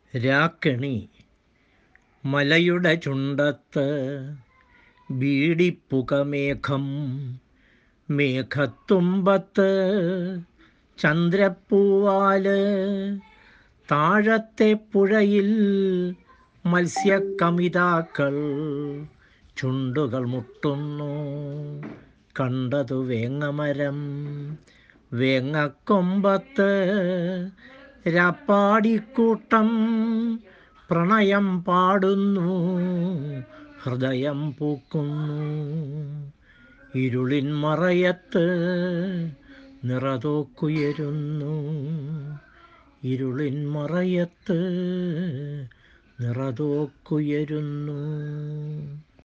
രാക്കണി മലയുടെ ചുണ്ടത്ത് ബീഡിപ്പുകമേഘം മേഘത്തുമ്പത്ത് ചന്ദ്രപ്പൂവാല് താഴത്തെ പുഴയിൽ മത്സ്യക്കമിതാക്കൾ ചുണ്ടുകൾ മുട്ടുന്നു കണ്ടതു വേങ്ങമരം വേങ്ങക്കൊമ്പത്ത് രാപ്പാടിക്കൂട്ടം പ്രണയം പാടുന്നു ഹൃദയം പൂക്കുന്നു ഇരുളിൻ മറയത്ത് നിറതോക്കുയരുന്നു ഇരുളിൻ മറയത്ത് നിറതോക്കുയരുന്നു